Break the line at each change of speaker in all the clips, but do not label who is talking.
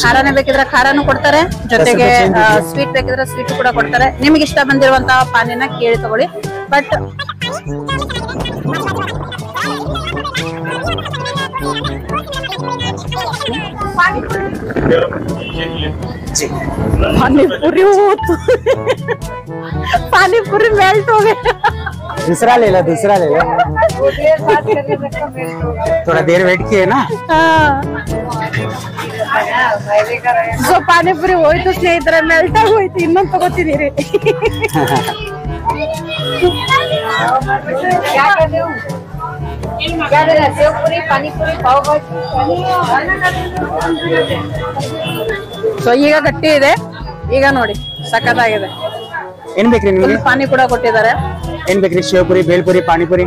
ಖಾರನೇ ಬೇಕಿದ್ರೆ ಖಾರನು ಕೊಡ್ತಾರೆ ಜೊತೆಗೆ ಸ್ವೀಟ್ ಬೇಕಿದ್ರೆ ಸ್ವೀಟ್ ಕೂಡ ಕೊಡ್ತಾರೆ ನಿಮ್ಗೆ ಇಷ್ಟ ಬಂದಿರುವಂತಹ ಪಾನಿನ ಕೇಳಿ ತಗೊಳ್ಳಿ ಬಟ್ पानीपुरी हो तो पानीपुरी मेल्ट हो गया
दूसरा ले लो दूसरा ले लो थोड़ा देर वेट किए ना
ಸೊ ಪಾನಿಪುರಿ ಹೋಯ್ತು ಸ್ನೇಹಿತರ ಮೆಲ್ಟ್ ಆಗಿ ಹೋಯ್ತು ಇನ್ನೊಂದು ತಗೋತಿದೀರಿ ಸೊ ಈಗ ಗಟ್ಟಿ ಇದೆ ಈಗ ನೋಡಿ ಸಖತ್ತಾಗಿದೆ
ಏನ್ ಬೇಕ್ರಿ ನಿಮ್ಗೆ
ಫುಲ್ ಪಾನಿ ಕೂಡ ಕೊಟ್ಟಿದ್ದಾರೆ
ಏನ್ ಬೇಕ್ರಿ ಶಿವಪುರಿ ಬೇಲ್ಪುರಿ ಪಾನಿಪುರಿ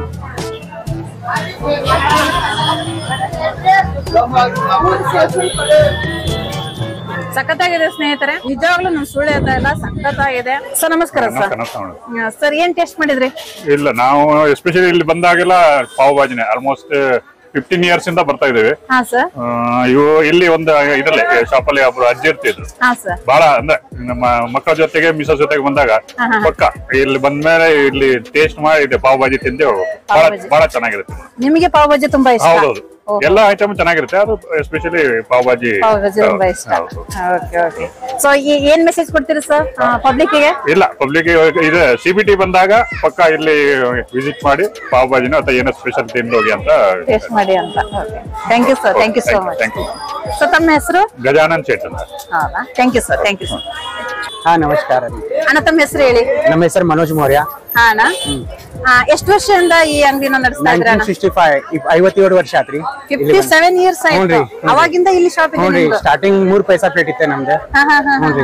ಸಖತ್ತಾಗಿದೆ ಸ್ನೇಹಿತರೆ ನಿಜವಾಗ್ಲೂ ನಮ್ ಸುಳ್ಳು ಹೇಳ್ತಾ ಇಲ್ಲ ಸಖತ್ತಾಗಿದೆ ಸರ್ ನಮಸ್ಕಾರ ಸರ್
ನಮಸ್ಕಾರ ಮೇಡಮ್.
ಸರ್ ಏನ್ ಟೇಸ್ಟ್ ಮಾಡಿದ್ರಿ
ಇಲ್ಲ ನಾವು ಎಸ್ಪೆಷಲಿ ಇಲ್ಲಿ ಬಂದಾಗೆಲ್ಲ ಪಾವ್ ಭಾಜಿನೇ ಆಲ್ಮೋಸ್ಟ್ ಫಿಫ್ಟೀನ್ ಇಯರ್ಸ್ ಇಂದ ಬರ್ತಾ ಇದ್ದೇವೆ
ಹಾ ಸರ್
ಆ, ಇವು ಇಲ್ಲಿ ಒಂದು ಇದರಲ್ಲಿ ಶಾಪ್ ಅಲ್ಲಿ ಒಬ್ರು ಅಜ್ಜಿ ಇರ್ತಿದ್ರು
ಹಾ ಸರ್
ಬಹಳ ಅಂದ್ರೆ ನಮ್ಮ ಮಕ್ಕಳ ಜೊತೆಗೆ ಮಿಸಸ್ ಜೊತೆಗೆ ಬಂದಾಗ ಪಕ್ಕ ಇಲ್ಲಿ ಬಂದ್ಮೇಲೆ ಇಲ್ಲಿ ಟೇಸ್ಟ್ ಮಾಡಿ ಇದೆ ಪಾವ್ ಭಾಜಿ ತಿಂದೆ ಹೋಗ್ಬೇಕು ಬಹಳ ಬಹಳ ಚೆನ್ನಾಗಿರುತ್ತೆ madam.
ನಿಮಗೆ ಪಾವ್ ಭಾಜಿ ತುಂಬಾ ಇಷ್ಟ
ಹೌದೌದು ಎಲ್ಲ ಐಟಮ್ ಚೆನ್ನಾಗಿರುತ್ತೆ ಅದು ಎಸ್ಪೆಷಲಿ ಪಾವ್ ಭಾಜಿ
ಪಾವ್ ಭಾಜಿ ತುಂಬಾ ಇಷ್ಟ
ಹೌದು.
ಓಕೆ ಓಕೆ ಸೊ ಏನ್ ಮೆಸೇಜ್ ಕೊಡ್ತೀರಿ ಸರ್ ಪಬ್ಲಿಕ್ ಗೆ
ಇಲ್ಲ ಪಬ್ಲಿಕ್ ಇದೆ ಸಿ ಬಿ ಟಿ ಬಂದಾಗ ಪಕ್ಕ ಇಲ್ಲಿ ವಿಸಿಟ್ ಮಾಡಿ ಪಾವ್ ಭಾಜಿನ ಅಥವಾ ಏನೋ ಸ್ಪೆಷಲ್ ತಿಂದು ಹೋಗಿ ಅಂತ
ಟೇಸ್ಟ್ ಮಾಡಿ ಅಂತ okay thank you sir thank you so much
thank you
so ತಮ್ಮ ಹೆಸರು
ಗಜಾನನ್ ಶೇಟ್ ಅಂತ
ಹೌದಾ thank you sir thank you sir
ಹಾ ನಮಸ್ಕಾರ ರೀ
ಅಣ್ಣ ತಮ್ಮ ಹೆಸರು ಹೇಳಿ
ನಮ್ಮ ಹೆಸರು ಮನೋಜ್ ಮೌರ್ಯ
ಹಾ ಅಣ್ಣ ಹಾ, ಎಷ್ಟು ವರ್ಷದಿಂದ ಈ ಅಂಗಡಿನ ನಡೆಸ್ತಾ ಇದ್ರ
ನೈನ್ಟೀನ್ ಸಿಕ್ಸ್ಟಿ ಫೈವ್ ಐವತ್ತೇಳು ವರ್ಷ ಆತ್ರಿ
ಫಿಫ್ಟಿ ಸೆವೆನ್ ಇಯರ್ಸ್ ಆಯ್ತು
ಹ್ಞೂನ್ರಿ, ಹ್ಞೂನ್ರಿ.
ಅವಾಗಿಂದ ಇಲ್ಲಿ ಶಾಪ್ ಇದೆ
ನೋಡ್ರಿ
ನಿಮ್ದು?
ಸ್ಟಾರ್ಟಿಂಗ್ ಮೂರ್ ಪೈಸಾ ಪ್ಲೇಟ್ ಇತ್ತೆ ನಮ್ದು
ಹಾ ಹಾ ಹಾ
ಹ್ಞೂನ್ರಿ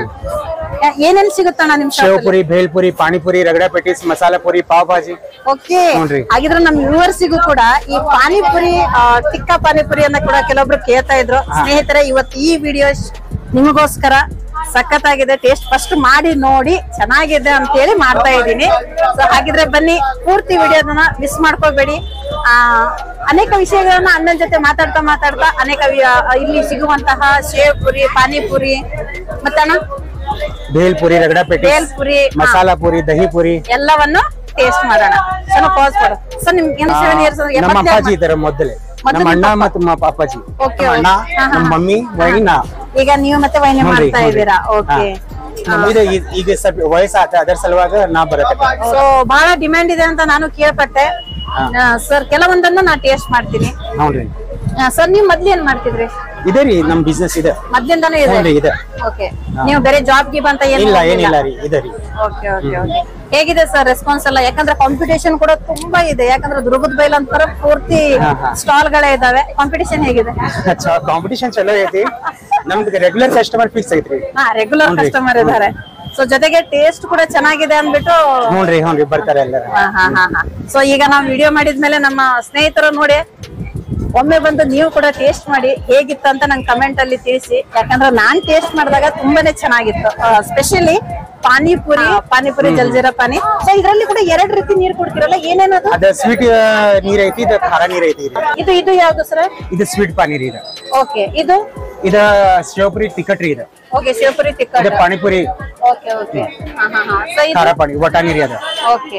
ಏನೇನ್ ಸಿಗುತ್ತಣ್ಣ ನಿಮ್ shop
shivpuri bhelpuri panipuri ragda patties masala puri pav bhaji
okay
ಹ್ಞೂನ್ರಿ.
ಹಾಗಿದ್ರೆ ನಮ್ ವ್ಯೂವರ್ಸಿಗೂ ಕೂಡ ಈ ಪಾನಿಪುರಿ ಆ, ತಿಕ್ಕ ಪಾನಿಪುರಿ ಅನ್ನ ಕೂಡ ಕೆಲವೊಬ್ರು ಕೇಳ್ತಾ ಇದ್ರು ಸ್ನೇಹಿತರೆ ಇವತ್ತು ಈ ವಿಡಿಯೋ ನಿಮಗೋಸ್ಕರ ಸಖತ್ತಾಗಿದೆ ಟೇಸ್ಟ್ ಫಸ್ಟ್ ಮಾಡಿ ನೋಡಿ ಚೆನ್ನಾಗಿದೆ ಅಂತ ಹೇಳಿ ಮಾಡ್ತಾ ಇದ್ದೀನಿ ಸೊ ಹಾಗಿದ್ರೆ ಬನ್ನಿ ಪೂರ್ತಿ ವಿಡಿಯೋದನ್ನ ಮಿಸ್ ಮಾಡ್ಕೋಬೇಡಿ ಆ ಅನೇಕ ವಿಷಯಗಳನ್ನ ಅಣ್ಣನ ಜೊತೆ ಮಾತಾಡ್ತಾ ಮಾತಾಡ್ತಾ ಅನೇಕ ವಿ- ಆ, ಇಲ್ಲಿ ಸಿಗುವಂತಹ ಶೇವ್ ಪುರಿ ಪಾನಿಪುರಿ ಮತ್ತೆ ಅಣ್ಣ
ಭೇಲ್ಪುರಿ ರಗಡ ಪೆಟಿಸ್
ಬೇಲ್ಪುರಿ ಹಾ.
ಮಸಾಲಾ ಪುರಿ ದಹಿ ಪುರಿ
ಎಲ್ಲವನ್ನು ಟೇಸ್ಟ್ ಮಾಡೋಣ ಸರ್ ಪಾಸ್ ಕೊಡು ಸರ್ ನಿಮ್ಗೆ ಏನು ಸೆವೆನ್ ಇಯರ್ಸ್
ನಮ್ಮ ಅಪ್ಪಾಜಿ ಇದ್ದಾರೆ ಮೊದಲೇ ನಮ್ಮ ಅಣ್ಣ ಮತ್ತು ನಮ್ಮ ಅಪ್ಪಾಜಿ
Okay,
ನಮ್ಮ ಅಣ್ಣ
okay. ಹಾ, ಹಾ,
ನಮ್ಮ
ಹಾ.
ಮಮ್ಮಿ ವೈನಿ ನಾ
ಈಗ ನೀವು ಮತ್ತೆ ವೈನ್
ನೋಡ್ರಿ,
ಮಾಡ್ತಾ
ನೋಡ್ರಿ.
ಇದ್ದೀರಾ ಓಕೆ
ಹಾ. ಇದು ಈ- ಈಗ ಸ್ವಲ್ಪ ವಯಸ್ಸಾತ ಅದರ ಸಲುವಾಗ ನಾ ಬರತ್ತೆ
ಸೊ ಬಹಳ ಡಿಮ್ಯಾಂಡ್ ಇದೆ ಅಂತ ನಾನು ಕೇಳ್ಪಟ್ಟೆ ಸರ್ ಕೆಲವೊಂದನ್ನ ನಾ ಟೇಸ್ಟ್ ಮಾಡ್ತೀನಿ
ನೋಡ್ರಿ
ಸರ್ ನೀವು ಮೊದ್ಲು ಏನ್ ಮಾಡ್ತಿದ್ರಿ
ಇದೆ ರೀ ನಮ್ ಬಿಸ್ನೆಸ್ ಇದೆ
ಮೊದ್ಲಿಂದಾನೇ ಇದೆ
ಹ್ಞೂನ್ರಿ, ಇದೆ.
ಓಕೆ ನೀವು ಬೇರೆ ಜಾಬ್ ಗಿಬ್ ಅಂತ ಏನು
ಇಲ್ಲ ಏನಿಲ್ಲ ರೀ ಇದೆ ರೀ
ಓಕೆ ಓಕೆ ಓಕೆ ಹೇಗಿದೆ ಸರ್ ರೆಸ್ಪಾನ್ಸ್ ಎಲ್ಲ ಯಾಕಂದ್ರೆ ಕಾಂಪಿಟೇಷನ್ ಕೂಡ ತುಂಬಾ ಇದೆ ಯಾಕಂದ್ರೆ ದುರ್ಗದ ಬೈಲ್ ಅಂತಾರ ಪೂರ್ತಿ
ಹಾ, ಹಾ.
ಸ್ಟಾಲ್ ಗಳೇ ಇದಾವೆ ಕಾಂಪಿಟೇಷನ್ ಹೇಗಿದೆ
ಕಾಂಪಿಟಿಷನ್ ಚಲೋ ಐತಿ ನಮ್ದು ರೆಗ್ಯುಲರ್ ಕಸ್ಟಮರ್ ಫಿಕ್ಸ್ ಐತ್ರಿ
ಹಾ ರೆಗ್ಯುಲರ್
ಹ್ಞೂನ್ರಿ.
ಕಸ್ಟಮರ್ ಇದಾರೆ ಸೊ ಜೊತೆಗೆ ಟೇಸ್ಟ್ ಕೂಡ ಚೆನ್ನಾಗಿದೆ ಅಂದ್ಬಿಟ್ಟು
ಹ್ಞೂನ್ರಿ ಹ್ಞೂನ್ರಿ ಬರ್ತಾರೆ ಎಲ್ಲರೂ
ಹಾ ಹಾ ಹಾ ಹಾ ಸೊ ಈಗ ನಾವು ವಿಡಿಯೋ ಮಾಡಿದ್ಮೇಲೆ ನಮ್ಮ ಸ್ನೇಹಿತರು ನೋಡಿ ಒಮ್ಮೆ ಬಂದು ನೀವು ಕೂಡ ಟೇಸ್ಟ್ ಮಾಡಿ ಹೇಗಿತ್ತು ಅಂತ ನಂಗೆ ಕಮೆಂಟ್ ಅಲ್ಲಿ ತಿಳಿಸಿ ಯಾಕಂದ್ರೆ ನಾನ್ ಟೇಸ್ಟ್ ಮಾಡಿದಾಗ ತುಂಬಾನೇ ಚೆನ್ನಾಗಿತ್ತು ಸ್ಪೆಷಲಿ ಪಾನಿಪುರಿ ಪಾನಿಪುರಿ ಜಲ್ಜೀರಾ ಪಾನಿ ಸೊ ಇದ್ರಲ್ಲಿ ಕೂಡ ಎರಡ್ ರೀತಿ ನೀರ್ ಕೊಡ್ತಿರಲ್ಲ ಏನೇನದು
ಅದ ಸ್ವೀಟ್ ನೀರ್ ಐತಿ ಇದು ಖಾರ ನೀರ್ ಐತಿ ರೀ
ಇದು ಇದು ಯಾವ್ದು ಸರ್
ಇದು ಸ್ವೀಟ್ ಪಾನಿ ರೀ ಇದು
ಓಕೆ ಇದು
ಇದ ಶಿವಪುರಿ ಟಿಕಟ್ ರೀ ಇದು
ಓಕೆ ಶಿವಪುರಿ ತಿಕ್ಕ
ಇದು ಪಾನಿಪುರಿ
ಓಕೆ ಓಕೆ ಹಾ ಹಾ ಹಾ ಸೊ
ಖಾರ
ಇದು
ಪಾನಿ ವಟಾಣಿ ರೀ ಅದು
ಓಕೆ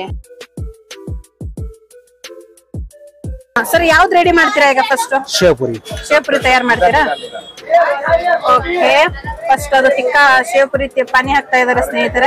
ಸರ್ ಯಾವ್ದು ರೆಡಿ ಮಾಡ್ತೀರಾ ಈಗ ಫಸ್ಟ್
ಶಿವಪುರಿ
ಶಿವಪುರಿ ತಯಾರು ಮಾಡ್ತೀರಾ ಓಕೆ ಫಸ್ಟ್ ಅದು ತಿಕ್ಕ ಶಿವಪುರಿ ತಿ- ಪಾನಿ ಹಾಕ್ತಾ ಇದಾರೆ ಸ್ನೇಹಿತರೆ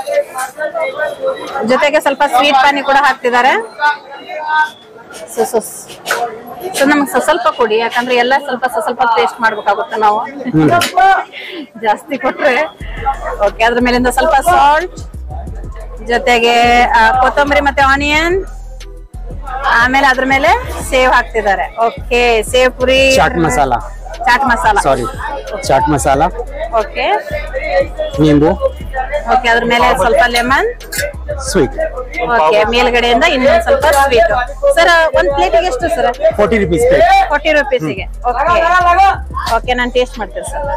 ಜೊತೆಗೆ ಸ್ವಲ್ಪ ಸ್ವೀಟ್ ಪಾನಿ ಕೂಡ ಹಾಕ್ತಿದ್ದಾರೆ ಸೊ ಸೊ ಸೊ ನಮ್ಗೆ ಸ- ಸ್ವಲ್ಪ ಕೊಡಿ ಯಾಕಂದ್ರೆ ಎಲ್ಲ ಸ್ವಲ್ಪ ಸ- ಸ್ವಲ್ಪ ಟೇಸ್ಟ್ ಮಾಡ್ಬೇಕಾಗುತ್ತೆ ನಾವು ಜಾಸ್ತಿ ಕೊಟ್ರೆ ಓಕೆ ಅದ್ರ ಮೇಲಿಂದ ಸ್ವಲ್ಪ ಸಾಲ್ಟ್ ಜೊತೆಗೆ ಆ, ಕೊತ್ತಂಬರಿ ಮತ್ತೆ ಆನಿಯನ್ ಆಮೇಲೆ ಅದ್ರ ಮೇಲೆ ಸೇವ್ ಹಾಕ್ತಿದ್ದಾರೆ okay sev puri
chaat masala
chaat masala
sorry chaat masala
okay
ನಿಂಬು
ಓಕೆ ಅದ್ರ ಮೇಲೆ ಸ್ವಲ್ಪ ಲೆಮನ್
ಸ್ವೀಟ್
ಓಕೆ ಮೇಲ್ಗಡೆಯಿಂದ ಇನ್ನೂ ಸ್ವಲ್ಪ ಸ್ವೀಟ್ ಸರ್ ಒಂದ್ ಪ್ಲೇಟಿಗೆ ಎಷ್ಟು sir
forty rupees plate
forty ರುಪೀಸಿಗೆ ಓಕೆ ಓಕೆ ನಾನು ಟೇಸ್ಟ್ ಮಾಡ್ತೀನಿ ಸರ್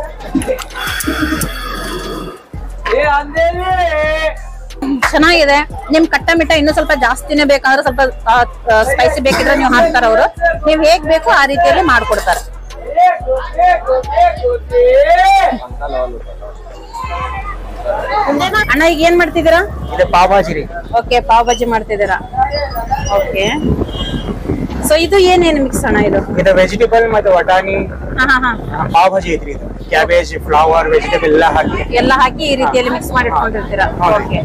ಚೆನ್ನಾಗಿದೆ ನಿಮ್ ಕಟ್ಟ ಮಿಟ್ಟ ಇನ್ನೂ ಸ್ವಲ್ಪ ಜಾಸ್ತಿನೇ ಬೇಕಂದ್ರೆ ಸ್ವಲ್ಪ ಸ್ಪೈಸಿ ಬೇಕಿದ್ರೆ ನೀವು ಹಾಕ್ತಾರ ಅವರು ನೀವ್ ಹೇಗ್ ಬೇಕು ಆ ರೀತಿಯಲ್ಲಿ ಮಾಡ್ಕೊಡ್ತಾರೆ ಅಣ್ಣ ಈಗ ಏನ್ ಮಾಡ್ತಿದ್ದೀರಾ
ಇದು ಪಾವ್ ಭಾಜಿ ರೀ
ಓಕೆ ಪಾವ್ ಭಾಜಿ ಮಾಡ್ತಿದ್ದೀರಾ ಓಕೆ ಸೊ ಇದು ಏನೇನು ಮಿಕ್ಸ್ ಅಣ್ಣ ಇದು
ಇದು ವೆಜಿಟೇಬಲ್ ಮತ್ತು ವಟಾಣಿ
ಹಾ ಹಾ ಹಾ
ಪಾವ್ ಭಾಜಿ ಐತ್ರಿ ಇದು ಕ್ಯಾಬೇಜ್ ಫ್ಲವರ್ ವೆಜಿಟೇಬಲ್ ಎಲ್ಲ ಹಾಕಿ
ಎಲ್ಲ ಹಾಕಿ ಈ ರೀತಿಯಲ್ಲಿ ಮಿಕ್ಸ್ ಮಾಡಿ ಇಟ್ಕೊಂಡಿರ್ತೀರಾ
ಹೌದು.
ಓಕೆ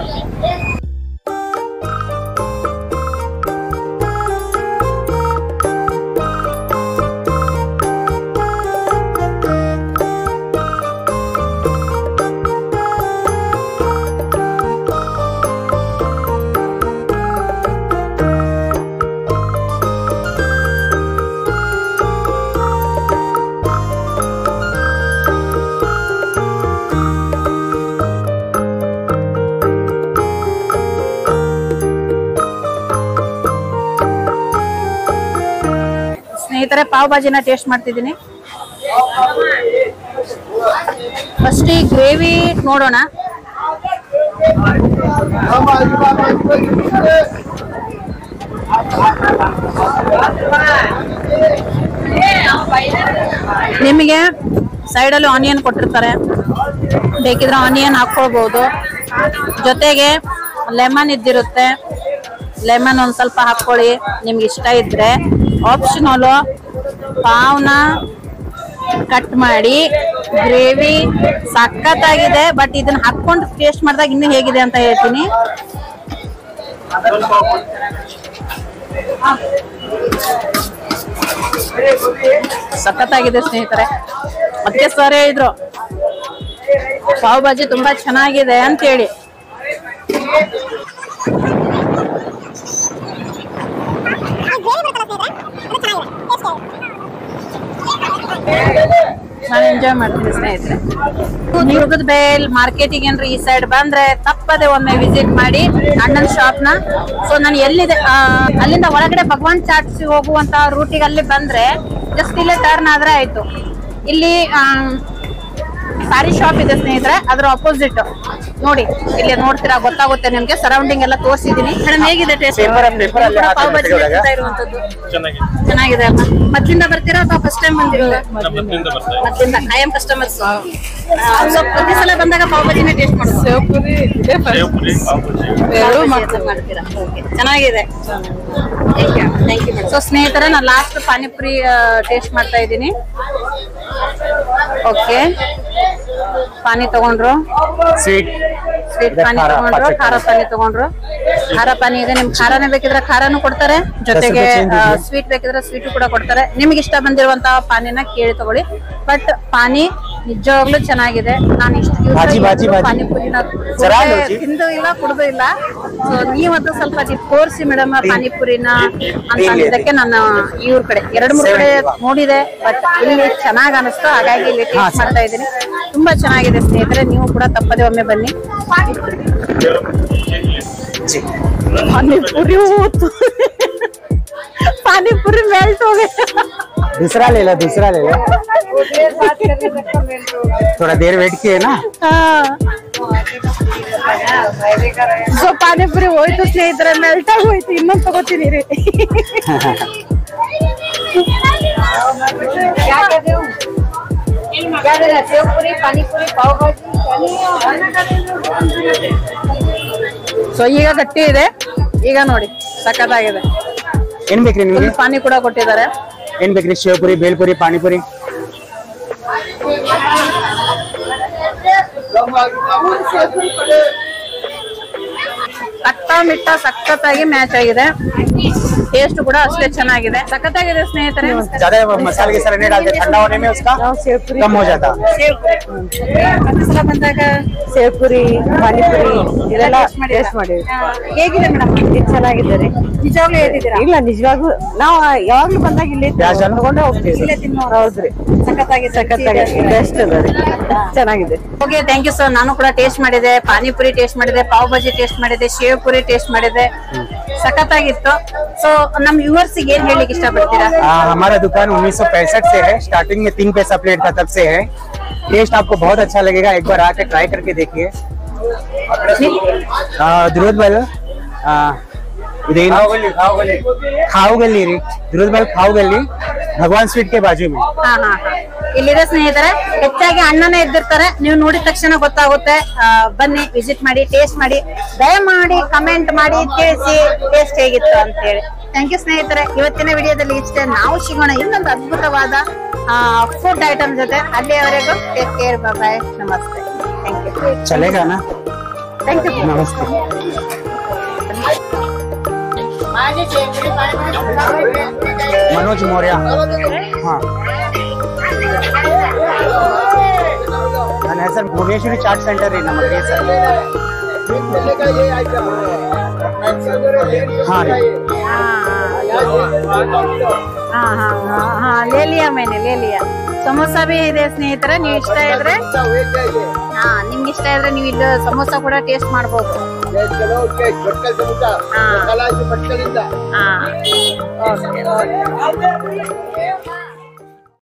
ಸ್ನೇಹಿತರೆ ಪಾವ್ ಭಾಜಿನ ಟೇಸ್ಟ್ ಮಾಡ್ತಿದ್ದೀನಿ ಫಸ್ಟ್ ಈ ಗ್ರೇವಿ ನೋಡೋಣ ನಿಮಗೆ ಸೈಡಲ್ಲಿ ಆನಿಯನ್ ಕೊಟ್ಟಿರ್ತಾರೆ ಬೇಕಿದ್ರೆ ಆನಿಯನ್ ಹಾಕ್ಕೊಳ್ಬಹುದು ಜೊತೆಗೆ ಲೆಮನ್ ಇದ್ದಿರುತ್ತೆ ಲೆಮನ್ ಒಂದ್ ಸ್ವಲ್ಪ ಹಾಕೊಳ್ಳಿ ನಿಮ್ಗೆ ಇಷ್ಟ ಇದ್ರೆ ಆಪ್ಷನಲ್ ಪಾವ್ನ ಕಟ್ ಮಾಡಿ ಗ್ರೇವಿ ಸಖತ್ತಾಗಿದೆ ಬಟ್ ಇದನ್ನ ಹಾಕೊಂಡು ಟೇಸ್ಟ್ ಮಾಡಿದಾಗ ಇನ್ನೂ ಹೇಗಿದೆ ಅಂತ ಹೇಳ್ತೀನಿ ಸಖತ್ತಾಗಿದೆ ಸ್ನೇಹಿತರೆ ಅದಕ್ಕೆ ಸರ್ ಹೇಳಿದ್ರು ಪಾವ್ ಭಾಜಿ ತುಂಬಾ ಚೆನ್ನಾಗಿದೆ ಅಂತ ಹೇಳಿ ನಾನು ಎಂಜಾಯ್ ಮಾಡ್ತೀನಿ ಸ್ನೇಹಿತರೆ ದುರ್ಗದ ಬೇಲ್ ಮಾರ್ಕೆಟಿಗೆ ಏನ್ರಿ ಈ ಸೈಡ್ ಬಂದ್ರೆ ತಪ್ಪದೆ ಒಮ್ಮೆ ವಿಸಿಟ್ ಮಾಡಿ ಅಣ್ಣನ ಶಾಪ್ ನ ಸೊ ನಾನು ಎಲ್ಲಿದೆ ಆ, ಅಲ್ಲಿಂದ ಒಳಗಡೆ ಭಗವಾನ್ ಚಾಟ್ಸ್ ಹೋಗುವಂತ ರೂಟಿಗೆ ಅಲ್ಲಿ ಬಂದ್ರೆ ಜಸ್ಟ್ ಇಲ್ಲೇ ಟರ್ನ್ ಆದ್ರೆ ಆಯ್ತು ಇಲ್ಲಿ ಸಾರಿ ಶಾಪ್ ಇದೆ ಸ್ನೇಹಿತರೆ ಅದ್ರ ಅಪೋಸಿಟ್ ನೋಡಿ ಇಲ್ಲಿ ನೋಡ್ತೀರಾ ಗೊತ್ತಾಗುತ್ತೆ ನಿಮ್ಗೆ ಸರೌಂಡಿಂಗ್ ಎಲ್ಲ ತೋರಿಸಿದೀನಿ ಮೇಡಮ್ ಹೇಗಿದೆ ಟೇಸ್ಟ್
Paper- paper ಅಲ್ಲಿ
ಪಾವ್ ಭಾಜಿ
ಹಾಕಿರ್ತೀವಿ ಒಳಗೆ.
ಮಾಡ್ತಾ ಇರುವಂತದ್ದು ಚೆನ್ನಾಗಿದೆ ಅಲ್ಲ ಮೊದ್ಲಿಂದ ಬರ್ತೀರಾ ಅಥವಾ ಫಸ್ಟ್ ಟೈಮ್ ಬಂದಿರೋದು ಮೊದ್ಲಿಂದ ಕಾಯಂ ಕಸ್ಟಮರ್ಸ್ ಸೊ ಪ್ರತಿ ಸಲ ಬಂದಾಗ ಪಾವ್ ಭಾಜಿನೇ ಟೇಸ್ಟ್ ಮಾಡೋದು ಎರಡು ಮಾಡ್ತೀರಾ Okay. ಚೆನ್ನಾಗಿದೆ ಥ್ಯಾಂಕ್ ಯು ಸೊ ಸ್ನೇಹಿತರೆ ನಾನು ಲಾಸ್ಟ್ ಪಾನಿಪುರಿ ಟೇಸ್ಟ್ ಮಾಡ್ತಾ ಇದ್ದೀನಿ ಓಕೆ ಪಾನಿ ತಗೊಂಡ್ರು
ಸ್ವೀಟ್
ಸ್ವೀಟ್
ಇದೆ
ಪಾನಿ
ಖಾರ,
ತಗೊಂಡ್ರು
ಪಚ್ಚೆ
ಖಾರ ಪಾನಿ ತಗೊಂಡ್ರು ಖಾರ ಪಾನಿ ಇದೆ ನಿಮ್ಗೆ ಖಾರನೇ ಬೇಕಿದ್ರೆ ಖಾರನೂ ಕೊಡ್ತಾರೆ ಜೊತೆಗೆ
change ಇದೆಯಾ?
ಸ್ವೀಟ್ ಬೇಕಿದ್ರೆ ಸ್ವೀಟ್ ಕೂಡ ಕೊಡ್ತಾರೆ ನಿಮ್ಗೆ ಇಷ್ಟ ಬಂದಿರುವಂತಹ ಪಾನಿನ ಕೇಳಿ ತಗೊಳ್ಳಿ ಬಟ್ ಪಾನಿ ನಿಜವಾಗ್ಲೂ ಚೆನ್ನಾಗಿದೆ ನಾನು ಇಷ್ಟು ದಿವಸ
ಬಾಜಿ, ಬಾಜಿ, ಬಾಜಿ.
ಪಾನಿಪುರಿನ
ಜರಾ
ಕುಡ್ದೇ-
ಲೋಜಿ.
ತಿಂದು ಇಲ್ಲ ಕುಡ್ದು ಇಲ್ಲ ಸೊ ನೀವತ್ತು ಸ್ವಲ್ಪ ನೀವು ತೋರಿಸಿ ಮೇಡಮ್ ಪಾನಿಪುರಿನ ಅಂತ
ಇಲ್ಲಿ
ಅಂದಿದ್ದಕ್ಕೆ ನಾನು ಇವ್ರ ಕಡೆ ಎರಡು ಮೂರು ಕಡೆ
Seventy.
ನೋಡಿದೆ ಬಟ್ ಇಲ್ಲಿ ಚೆನ್ನಾಗ್ ಅನಿಸ್ತು ಹಾಗಾಗಿ ಇಲ್ಲಿ
ಹಾ,
ಟೇಸ್ಟ್ ಮಾಡ್ತಾ ಇದ್ದೀನಿ ತುಂಬಾ ಚೆನ್ನಾಗಿದೆ ಸ್ನೇಹಿತರೆ ನೀವು ಕೂಡ ತಪ್ಪದೆ ಒಮ್ಮೆ ಬನ್ನಿ
जी
ಪಾನಿಪುರಿ ಹೋತು ಪಾನಿಪುರಿ ಮೆಲ್ಟ್ ಹೋಗಿ
दूसरा ले लो दूसरा ले लो थोड़ा देर वेट किए ना
ಸೊ ಪಾನಿಪುರಿ ಹೋಯ್ತು ಸ್ನೇಹಿತರೆ ಮೆಲ್ಟ್ ಆಗಿ ಹೋಯ್ತು ಇನ್ನೊಂದು ತಗೋತೀನಿ ರೀ ಸೊ ಈಗ ಗಟ್ಟಿ ಇದೆ ಈಗ ನೋಡಿ ಸಖತ್ತಾಗಿದೆ
ಏನ್ ಬೇಕ್ರಿ ನಿಮ್ಗೆ
ಫುಲ್ ಪಾನಿ ಕೂಡ ಕೊಟ್ಟಿದ್ದಾರೆ
ಏನ್ ಬೇಕ್ರಿ ಶಿವಪುರಿ ಬೇಲ್ಪುರಿ ಪಾನಿಪುರಿ
ಅಟ್ಟ ಮಿಟ್ಟ ಸಖತ್ತಾಗಿ ಮ್ಯಾಚ್ ಆಗಿದೆ ಟೇಸ್ಟ್ ಕೂಡ ಅಷ್ಟೇ ಚೆನ್ನಾಗಿದೆ ಸಖತ್ತಾಗಿದೆ ಸ್ನೇಹಿತರೆ
ज्यादा मसाले के सारे नहीं डालते ठंडा होने में उसका कम हो जाता
ಪ್ರತಿ ಸಲ ಬಂದಾಗ
ಸೇವ್ಪುರಿ ಪಾನಿಪುರಿ ಇದೆಲ್ಲ
taste ಮಾಡಿದ್ದೀರಾ?
ಟೇಸ್ಟ್ ಮಾಡಿದ್ವಿ
ಆ, ಹೇಗಿದೆ ಮೇಡಮ್
ಇದು ಚೆನ್ನಾಗಿದೆ ರೀ
ನಿಜವಾಗ್ಲೂ ಹೇಳ್ತಿದ್ದೀರಾ
ಇಲ್ಲ ನಿಜವಾಗ್ಲೂ ನಾವು ಯಾವಾಗ್ಲೂ ಬಂದಾಗ ಇಲ್ಲಿ
ಯಾವ ಜನ?
ತಗೊಂಡೇ ಹೋಗ್ತೀವಿ
ಇಲ್ಲೇ ತಿನ್ನೋರು.
ಹೌದ್ರಿ
ಸಖತ್ತಾಗಿದೆ
ಸಖತ್ತಾಗಿ ಬೆಸ್ಟ್ ಅದ ರೀ ಚೆನ್ನಾಗಿದೆ
ಓಕೆ ಥ್ಯಾಂಕ್ ಯು ಸರ್ ನಾನು ಕೂಡ ಟೇಸ್ಟ್ ಮಾಡಿದೆ ಪಾನಿಪುರಿ ಟೇಸ್ಟ್ ಮಾಡಿದೆ ಪಾವ್ ಭಾಜಿ ಟೇಸ್ಟ್ ಮಾಡಿದೆ ಶೇವ್ ಪುರಿ ಟೇಸ್ಟ್ ಮಾಡಿದೆ ಸಖತ್ತಾಗಿತ್ತು ಸೊ ನಮ್ ವ್ಯೂವರ್ಸ್ ಏನ್ ಹೇಳಿಕ್ ಇಷ್ಟಪಡ್ತೀರಾ
आ, हमारा दुकान 1965 से है स्टार्टिंग में तीन पैसा प्लेट था तब से है टेस्ट आपको बहुत अच्छा लगेगा एक बार आके ट्राई करके देखिए ಆ, ದುರ್ಗದ ಬೈಲ್ ಆ, ಇದೇನು ಖಾವು ಗಲ್ಲಿ ರೀ ದುರ್ಗದ ಬೈಲ್ ಖಾವು ಗಲ್ಲಿ ಭಗವಾನ್ ಸ್ವೀಟ್ के बाजू में
ಹಾ ಹಾ ಇಲ್ಲಿದೆ ಸ್ನೇಹಿತರೆ ಹೆಚ್ಚಾಗಿ ಅಣ್ಣನೇ ಇದ್ದಿರ್ತಾರೆ ನೀವು ನೋಡಿದ ತಕ್ಷಣ ಗೊತ್ತಾಗುತ್ತೆ ಆ, ಬನ್ನಿ ವಿಸಿಟ್ ಮಾಡಿ ಟೇಸ್ಟ್ ಮಾಡಿ ದಯಮಾಡಿ ಕಮೆಂಟ್ ಮಾಡಿ ತಿಳಿಸಿ ಟೇಸ್ಟ್ ಹೇಗಿತ್ತು ಅಂತ ಹೇಳಿ ಥ್ಯಾಂಕ್ ಯು ಸ್ನೇಹಿತರೆ ಇವತ್ತಿನ ವಿಡಿಯೋದಲ್ಲಿ ಇಷ್ಟೇ ನಾವು ಸಿಗೋಣ ಇನ್ನೊಂದು ಅದ್ಭುತವಾದ ಫುಡ್ ಐಟಮ್ ಜೊತೆ ಅಲ್ಲಿಯವರೆಗೂ ಟೇಕ್ ಕೇರ್ ಬಾಯ್ ನಮಸ್ತೆ ಥ್ಯಾಂಕ್ ಯು
चलेगा ना
ಥ್ಯಾಂಕ್ ಯು
नमस्ते मनोज मौर्य हाँ ನನ್ನ ಹೆಸರು ಭುವನೇಶ್ವರಿ ಚಾಟ್ ಸೆಂಟರ್ ರೀ ನಮ್ಮ ರೀ ಸರ್ हाँ ರೀ
ಹಾ ಹಾ ಹಾ ಹಾ ಲೇ ಲಿಯಾ मैंने ले लिया ಸಮೋಸ ಬಿ ಇದೆ ಸ್ನೇಹಿತರೆ ನೀವು ಇಷ್ಟ ಇದ್ರೆ ಹಾ ನಿಮ್ಗೆ ಇಷ್ಟ ಇದ್ರೆ ನೀವು ಇಲ್ಲಿ ಸಮೋಸ ಕೂಡ ಟೇಸ್ಟ್ ಮಾಡ್ಬೋದು ಹಾ ಹಾ ಓಕೆ ಓಕೆ